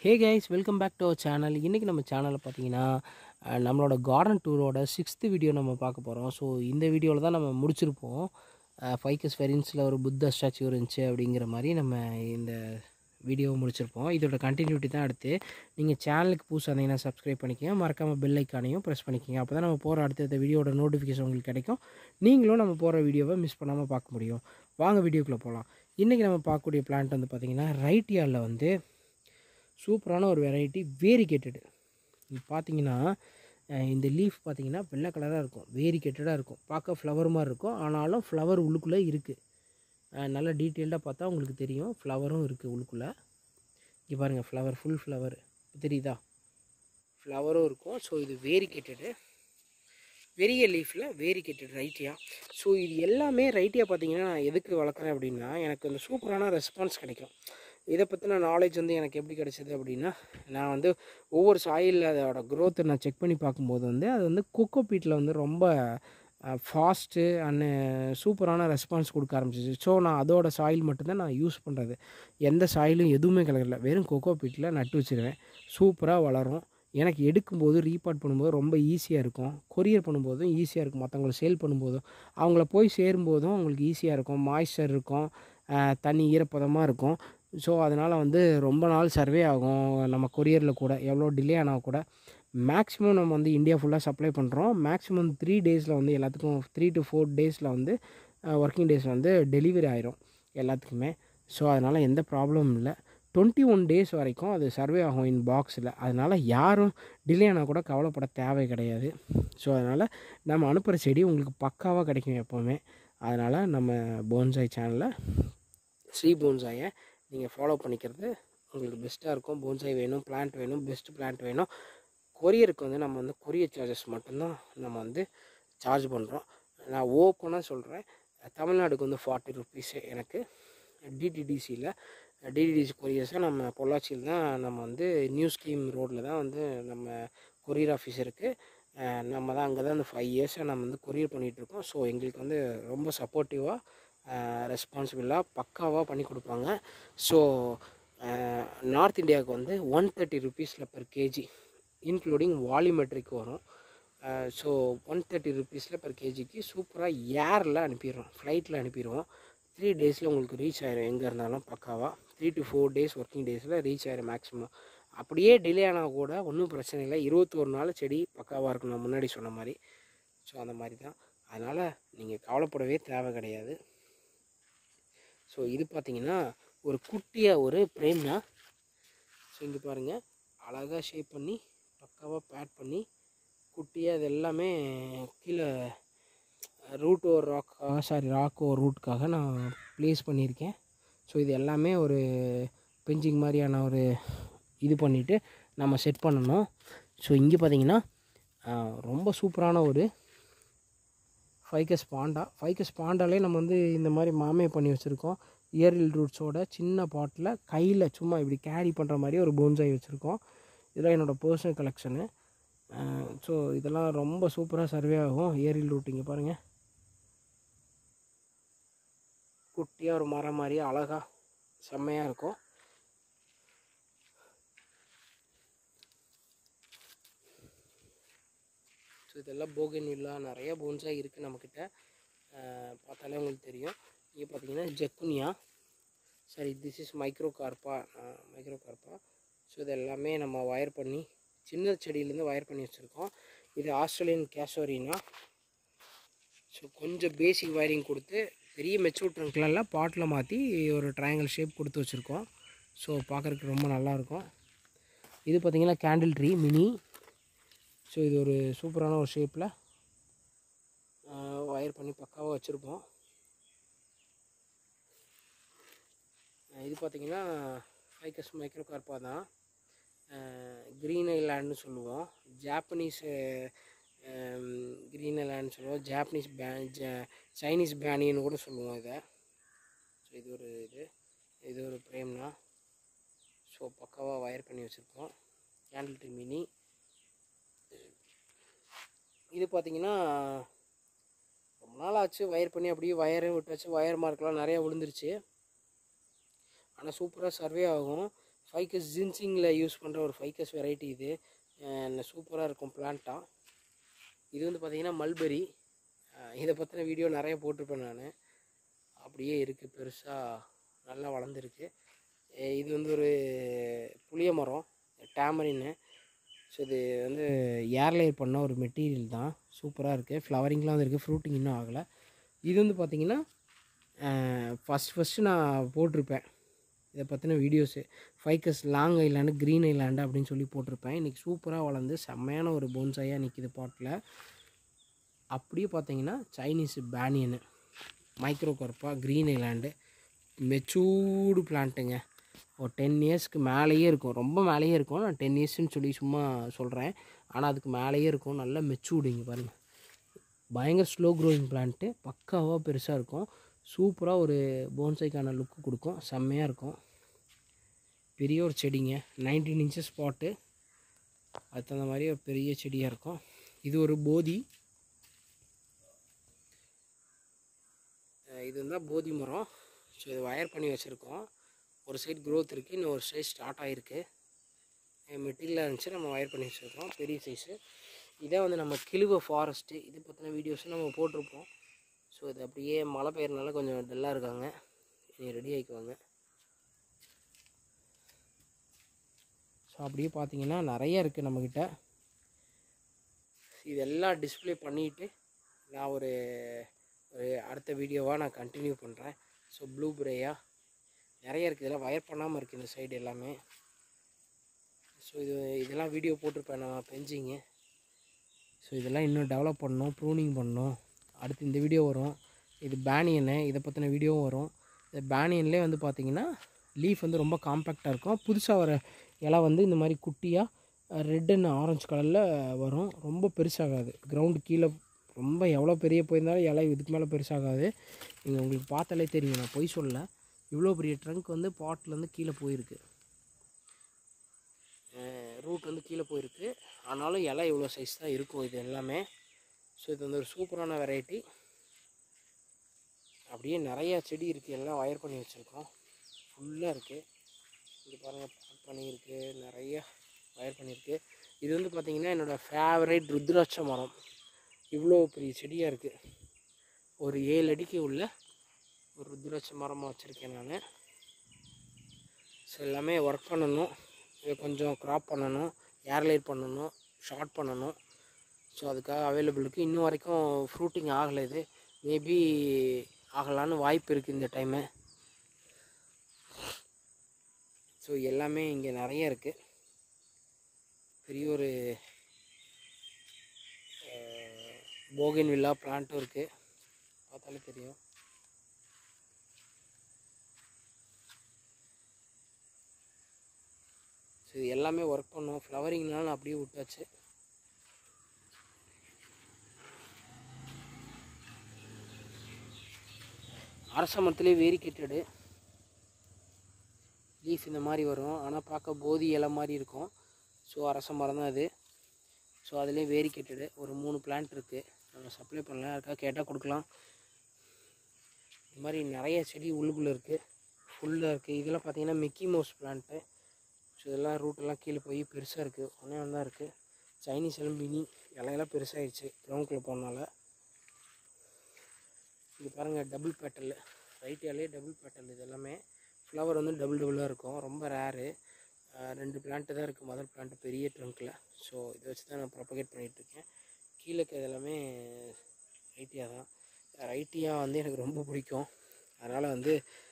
hey guys welcome back to our channel இன்றைக்கி நம்ம சேனலில் பார்த்தீங்கன்னா அஹ், நம்மளோட கார்டன் டூரோட சிக்ஸ்த்து வீடியோ நம்ம பார்க்க போகிறோம் ஸோ இந்த வீடியோவில் தான் நம்ம முடிச்சிருப்போம் ஃபைக்கஸ் ஃபெரின்ஸில் ஒரு புத்த ஸ்டாச்சு இருந்துச்சு அப்படிங்கிற மாதிரி நம்ம இந்த வீடியோவை முடிச்சிருப்போம் இதோட கண்டினியூட்டி தான் அடுத்து நீங்கள் சேனலுக்கு புதுசாக இருந்தீங்கன்னா சப்ஸ்கிரைப் பண்ணிக்கங்க மறக்காமல் பெல் ஐக்கானையும் ப்ரெஸ் பண்ணிக்கங்க அப்போ தான் நம்ம போகிற அடுத்தடுத்த வீடியோட நோட்டிஃபிகேஷன் உங்களுக்கு கிடைக்கும் நீங்களும் நம்ம போகிற வீடியோவை மிஸ் பண்ணாமல் பார்க்க முடியும் வாங்க வீடியோக்குள்ளே போகலாம் இன்றைக்கி நம்ம பார்க்கக்கூடிய பிளான்ட் வந்து பார்த்திங்கன்னா ரைட் யார்டில் வந்து சூப்பரான ஒரு வெரைட்டி வேரிகேட்டடு இது பார்த்தீங்கன்னா அஹ் இந்த லீஃப் பார்த்தீங்கன்னா வெள்ளை கலராக இருக்கும் வேரிகேட்டடாக இருக்கும் பார்க்க ஃப்ளவர் மாதிரி இருக்கும் ஆனாலும் ஃப்ளவர் உள்ளுக்குள்ளே இருக்குது நல்லா டீட்டெயில்டாக பார்த்தா உங்களுக்கு தெரியும் ஃப்ளவரும் இருக்குது உள்ளுக்குள்ளே இங்கே பாருங்கள் ஃப்ளவர் ஃபுல் ஃப்ளவர் தெரியுதா ஃப்ளவரும் இருக்கும் ஸோ இது வேரிகேட்டடு வெரிய லீஃபில் வேரிகேட்டட் ரைட்டியா ஸோ இது எல்லாமே ரைட்டியா பார்த்தீங்கன்னா நான் எதுக்கு வளர்க்குறேன் அப்படின்னா எனக்கு அந்த சூப்பரான ரெஸ்பான்ஸ் கிடைக்கும் இதை பற்றின நாலேஜ் வந்து எனக்கு எப்படி கிடைச்சது அப்படின்னா நான் வந்து ஒவ்வொரு சாயில் அதோட growth நான் செக் பண்ணி பார்க்கும்போது வந்து அது வந்து கொக்கோ பீட்டில் வந்து ரொம்ப ஃபாஸ்ட்டு அண்டு சூப்பரான ரெஸ்பான்ஸ் கொடுக்க ஆரம்பிச்சிச்சு ஸோ நான் அதோட சாயில் மட்டும்தான் நான் யூஸ் பண்ணுறது எந்த சாயிலும் எதுவுமே கலக்கல வெறும் கொக்கோ பீட்டில் நட்டு வச்சிருவேன் சூப்பராக வளரும் எனக்கு எடுக்கும்போது ரீபார்ட் பண்ணும்போது ரொம்ப ஈஸியாக இருக்கும் கொரியர் பண்ணும்போதும் ஈஸியாக இருக்கும் மற்றவங்களுக்கு சேல் பண்ணும்போதும் அவங்கள போய் சேரும்போதும் அவங்களுக்கு ஈஸியாக இருக்கும் மாய்ஸ்சர் இருக்கும் அஹ் தண்ணி ஈரப்பதமாக இருக்கும் ஸோ அதனால் வந்து ரொம்ப நாள் சர்வே ஆகும் நம்ம கொரியரில் கூட எவ்வளோ டிலே ஆனால் கூட மேக்ஸிமம் நம்ம வந்து இந்தியா ஃபுல்லாக சப்ளை பண்ணுறோம் மேக்ஸிமம் த்ரீ டேஸில் வந்து எல்லாத்துக்கும் த்ரீ டு ஃபோர் டேஸில் வந்து ஒர்க்கிங் டேஸில் வந்து டெலிவரி ஆயிரும் எல்லாத்துக்குமே ஸோ அதனால் எந்த ப்ராப்ளமும் இல்லை டுவெண்ட்டி ஒன் டேஸ் வரைக்கும் அது சர்வே ஆகும் இன் பாக்ஸில் அதனால் யாரும் டிலே ஆனால் கூட கவலைப்பட தேவை கிடையாது ஸோ அதனால் நம்ம அனுப்புகிற செடி உங்களுக்கு பக்காவாக கிடைக்கும் எப்போவுமே அதனால் நம்ம போன்சாய் சேனலில் ஸ்ரீ போன்சாயை நீங்கள் ஃபாலோ பண்ணிக்கிறது உங்களுக்கு பெஸ்ட்டாக இருக்கும் போன்சாய் வேணும் பிளான்ட் வேணும் பெஸ்ட் பிளான்ட் வேணும் கொரியருக்கு வந்து நம்ம வந்து கொரியர் சார்ஜஸ் மட்டும்தான் நம்ம வந்து சார்ஜ் பண்ணுறோம் நான் ஓப்பனாக சொல்கிறேன் தமிழ்நாடுக்கு வந்து ஃபார்ட்டி ருபீஸ் எனக்கு டிடிடிசியில் டிடிடிசி கொரியர்ஸை நம்ம பொள்ளாச்சியில் தான் நம்ம வந்து நியூ ஸ்கீம் ரோட்டில் தான் வந்து நம்ம கொரியர் ஆஃபீஸ் இருக்குது நம்ம தான் அங்கே தான் அந்த ஃபைவ் இயர்ஸாக நம்ம வந்து கொரியர் பண்ணிகிட்ருக்கோம் ஸோ எங்களுக்கு வந்து ரொம்ப சப்போர்ட்டிவாக ரெஸ்பான்சிபிளாக பக்காவாக பண்ணி கொடுப்பாங்க ஸோ நார்த் இந்தியாவுக்கு வந்து ஒன் தேர்ட்டி ருபீஸில் பெர் கேஜி இன்க்ளூடிங் வால்யூமெட்ரிக் வரும் ஸோ ஒன் தேர்ட்டி ருபீஸில் பெர் கேஜிக்கு சூப்பராக ஏரில் அனுப்பிடுறோம் ஃப்ளைட்டில் அனுப்பிடுவோம் த்ரீ டேஸில் உங்களுக்கு ரீச் ஆயிரும் எங்கே இருந்தாலும் பக்காவாக three to four days working டேஸில் ரீச் ஆயிரும் மேக்ஸிமம் அப்படியே டிலே ஆனால் கூட ஒன்றும் பிரச்சனை இல்லை இருபத்தோரு நாள் செடி பக்காவாக இருக்கும் நான் முன்னாடி சொன்ன மாதிரி ஸோ அந்த மாதிரி தான் அதனால் நீங்கள் கவலைப்படவே தேவை கிடையாது ஸோ இது பார்த்தீங்கன்னா ஒரு குட்டியாக ஒரு பிரேம் தான் ஸோ இங்கே பாருங்கள் அழகாக ஷேப் பண்ணி பக்காவாக பேட் பண்ணி குட்டியாக இது எல்லாமே கீழே ரூட் ஒரு ராக்காக சாரி ராக் ஒரு ரூட்காக நான் ப்ளேஸ் பண்ணியிருக்கேன் ஸோ இது எல்லாமே ஒரு பெஞ்சிங் மாதிரியான ஒரு இது பண்ணிவிட்டு நம்ம செட் பண்ணணும் ஸோ இங்கே பார்த்தீங்கன்னா ஆஹ், ரொம்ப சூப்பரான ஒரு ஃபைக்கஸ் பாண்டா ஃபைக்கஸ் பாண்டாலே நம்ம வந்து இந்த மாதிரி மாமே பண்ணி வச்சுருக்கோம் இயரில் ரூட்ஸோட சின்ன பாட்டில் கையில் சும்மா இப்படி கேரி பண்ணுற மாதிரி ஒரு போன்சாய் வச்சுருக்கோம் இதெல்லாம் என்னோடய பர்சனல் கலெக்ஷனு ஸோ இதெல்லாம் ரொம்ப சூப்பராக சர்வே ஆகும் இயரில் ரூட் இங்கே பாருங்கள் குட்டியாக ஒரு மரம் மாதிரி அழகாக செம்மையாக இருக்கும் ஸோ இதெல்லாம் போகன் வில்லா நிறைய போன்ஸாக இருக்குது நம்மக்கிட்ட அஹ் பார்த்தாலே உங்களுக்கு தெரியும் இங்கே பார்த்தீங்கன்னா ஜெக்குனியா சரி this is microcarpa microcarpa so இது எல்லாமே நம்ம வயர் பண்ணி சின்ன செடியிலேருந்து வயர் பண்ணி வச்சுருக்கோம் இது ஆஸ்திரேலியன் கேஷோரினா ஸோ கொஞ்சம் பேசிக் வயரிங் கொடுத்து பெரிய மெச்சூர் ட்ரங்க்லாம் பாட்டில் மாற்றி ஒரு ட்ரையாங்கிள் ஷேப் கொடுத்து வச்சுருக்கோம் ஸோ பார்க்குறதுக்கு ரொம்ப நல்லாயிருக்கும் இது பார்த்திங்கன்னா கேண்டில் ட்ரீ மினி ஸோ இது ஒரு சூப்பரான ஒரு ஷேப்பில் ஒயர் பண்ணி பக்காவாக வச்சுருப்போம் இது பார்த்திங்கன்னா ஃபைக்கஸ் மைக்ரோ கார்பா தான் க்ரீன் ஐலாண்டுன்னு சொல்லுவோம் ஜாப்பனீஸ் க்ரீன் ஐலாண்ட் சொல்லுவோம் ஜாப்பனீஸ் பே சைனீஸ் பேனின்னு கூட சொல்லுவோம் இதை ஸோ இது ஒரு இது இது ஒரு பிரேம்னா ஸோ பக்காவாக வயர் பண்ணி வச்சுருக்கோம் கேண்டில் ட்ரீ மினி இது பார்த்தீங்கன்னா ரொம்ப நாள் ஆச்சு வயர் பண்ணி அப்படியே வயரும் விட்டாச்சு வயர் மார்க்லாம் நிறையா விழுந்துருச்சு ஆனால் சூப்பராக சர்வே ஆகும் ஃபைக்கஸ் ஜின்சிங்கில் யூஸ் பண்ணுற ஒரு ஃபைக்கஸ் வெரைட்டி இது சூப்பராக இருக்கும் பிளான்ட்டாக இது வந்து பார்த்திங்கன்னா மல்பெரி இதை பற்றின வீடியோ நிறைய போட்டிருப்பேன் நான் அப்படியே இருக்குது பெருசாக நல்லா வளர்ந்துருக்கு அஹ் இது வந்து ஒரு புளிய மரம் டேமரின்னு ஸோ இது வந்து ஏர்லேயர் பண்ண ஒரு மெட்டீரியல் தான் சூப்பராக இருக்குது ஃப்ளவரிங்லாம் வந்து இருக்குது ஃப்ரூட்டிங் இன்னும் ஆகலை இது வந்து பார்த்திங்கன்னா ஃபஸ்ட் ஃபஸ்ட்டு நான் போட்டிருப்பேன் இதை பற்றின videos ficus long island green island அப்படின்னு சொல்லி போட்டிருப்பேன் இன்றைக்கி சூப்பராக வளர்ந்து செம்மையான ஒரு போன்சாயாக நிற்கிது பாட்டில் அப்படியே பார்த்தீங்கன்னா சைனீஸ் பேனியனு microcarpa green island matured பிளான்ட்டுங்க ஒரு டென் இயர்ஸ்க்கு மேலேயே இருக்கும் ரொம்ப மேலேயே இருக்கும் நான் டென் இயர்ஸ்னு சொல்லி சும்மா சொல்கிறேன் ஆனால் அதுக்கு மேலேயே இருக்கும் நல்லா மெச்சூர்டு இங்கே பாருங்கள் பயங்கர ஸ்லோ க்ரோயிங் பிளான்ட்டு பக்காவாக பெருசாக இருக்கும் சூப்பராக ஒரு போன்சைக்கான லுக்கு கொடுக்கும் செம்மையாக இருக்கும் பெரிய ஒரு செடிங்க நைன்டீன் இன்ச்சஸ் ஸ்பாட்டு அதுக்கு தகுந்த மாதிரி ஒரு பெரிய செடியாக இருக்கும் இது ஒரு போதி அஹ் இது வந்து போதி மரம் ஸோ இது வயர் பண்ணி வச்சுருக்கோம் ஒரு சைடு growth இருக்குது இன்னும் ஒரு சைடு ஸ்டார்ட் ஆகிருக்கு மெட்டீரியலாக இருந்துச்சு நம்ம வயர் பண்ணி வச்சுருக்கோம் பெரிய சைஸு இதே வந்து நம்ம கிழுவ ஃபாரஸ்ட்டு இது பற்றின வீடியோஸும் நம்ம போட்டிருப்போம் ஸோ இது அப்படியே மழை பெய்யறனால கொஞ்சம் டல்லாக இருக்காங்க இனி ரெடி ஆகிக்குவாங்க ஸோ அப்படியே பார்த்தீங்கன்னா நிறைய இருக்குது நம்மக்கிட்ட இதெல்லாம் டிஸ்ப்ளே பண்ணிவிட்டு நான் ஒரு ஒரு அடுத்த வீடியோவாக நான் கண்டினியூ பண்ணுறேன் ஸோ ப்ளூ பிரேயா நிறைய இருக்குது இதெல்லாம் வயர் பண்ணாமல் இருக்குது இந்த சைடு எல்லாமே ஸோ இது இதெல்லாம் வீடியோ போட்டிருப்பேன் நான் பெஞ்சிங்க ஸோ இதெல்லாம் இன்னும் டெவலப் பண்ணணும் ப்ரூனிங் பண்ணணும் அடுத்து இந்த வீடியோ வரும் இது பேனியனு இதை பற்றின வீடியோவும் வரும் இந்த பேனியன்லேயே வந்து பார்த்திங்கன்னா லீஃப் வந்து ரொம்ப காம்பேக்டாக இருக்கும் புதுசாக வர இலை வந்து இந்த மாதிரி குட்டியாக ரெட் அண்ட் ஆரஞ்சு கலரில் வரும் ரொம்ப பெருசாகாது கிரவுண்டு கீழே ரொம்ப எவ்வளோ பெரிய போயிருந்தாலும் இலை இதுக்கு மேலே பெருசாகாது நீங்கள் உங்களுக்கு பார்த்தாலே தெரியும் நான் பொய் சொல்லல இவ்வளோ பெரிய ட்ரங்க் வந்து பாட்டிலேருந்து கீழே போயிருக்கு ரூட் வந்து கீழே போயிருக்கு ஆனாலும் இலை இவ்வளோ சைஸ் தான் இருக்கும் இது எல்லாமே ஸோ இது வந்து ஒரு சூப்பரான வெரைட்டி அப்படியே நிறையா செடி இருக்குது எல்லாம் வயர் பண்ணி வச்சுருக்கோம் ஃபுல்லாக இருக்குது இது பாருங்கள் பாட் பண்ணியிருக்கு நிறைய வயர் பண்ணியிருக்கு இது வந்து பார்த்திங்கன்னா என்னோடய ஃபேவரேட் ருத்ராட்ச மரம் இவ்வளோ பெரிய செடியாக இருக்குது ஒரு ஏழு அடிக்கு உள்ள ஒரு ருத்ராட்ச மரமாக வச்சுருக்கேன் நான் ஸோ எல்லாமே ஒர்க் பண்ணணும் இதை கொஞ்சம் க்ராப் பண்ணணும் ஏர்லைட் பண்ணணும் ஷார்ட் பண்ணணும் ஸோ அதுக்காக அவைலபிள் இருக்குது இன்னும் வரைக்கும் ஃப்ரூட்டிங் ஆகலை இது மேபி ஆகலான்னு வாய்ப்பு இருக்குது இந்த டைமு ஸோ எல்லாமே இங்கே நிறைய இருக்குது பெரிய ஒரு போகின் வில்லா பிளான்ட்டும் இருக்குது பார்த்தாலே தெரியும் ஸோ இது எல்லாமே ஒர்க் பண்ணோம் ஃப்ளவரிங்னால அப்படியே விட்டாச்சு அரச மரத்துலேயே வேரிக்கேட்டடு லீஃப் இந்த மாதிரி வரும் ஆனால் பார்க்க போதி இலை மாதிரி இருக்கும் ஸோ அரச மரம் தான் அது ஸோ அதுலேயே வேரிக்கேட்டடு ஒரு மூணு பிளான்ட் இருக்குது நம்ம சப்ளை பண்ணலாம் யாருக்காக கேட்டால் கொடுக்கலாம் இது மாதிரி நிறைய செடி உள்ளுக்குள்ளே இருக்குது ஃபுல்லாக இருக்குது இதெல்லாம் பார்த்தீங்கன்னா மிக்கி மவுஸ் பிளான்ட்டு ஸோ இதெல்லாம் ரூட்டெல்லாம் கீழே போய் பெருசாக இருக்குது ஒன்றே ஒன்று தான் இருக்குது சைனீஸ் எல்லாம் மினி இலையெல்லாம் பெருசாகிடுச்சு கிரவுண்டுக்குள்ளே போனால இது பாருங்கள் டபுள் பேட்டல் ரைட் இலையே டபுள் பேட்டல் இது எல்லாமே ஃப்ளவர் வந்து டபுள் டபுளாக இருக்கும் ரொம்ப ரேரு ரெண்டு பிளான்ட்டு தான் இருக்குது மதர் பிளான்ட்டு பெரிய ட்ரங்க்கில் ஸோ இதை வச்சு தான் நான் ப்ரொபகேட் பண்ணிகிட்ருக்கேன் கீழே இருக்கிறது எல்லாமே ரைட்டியா தான் ரைட்டியா வந்து எனக்கு ரொம்ப பிடிக்கும் அதனால் வந்து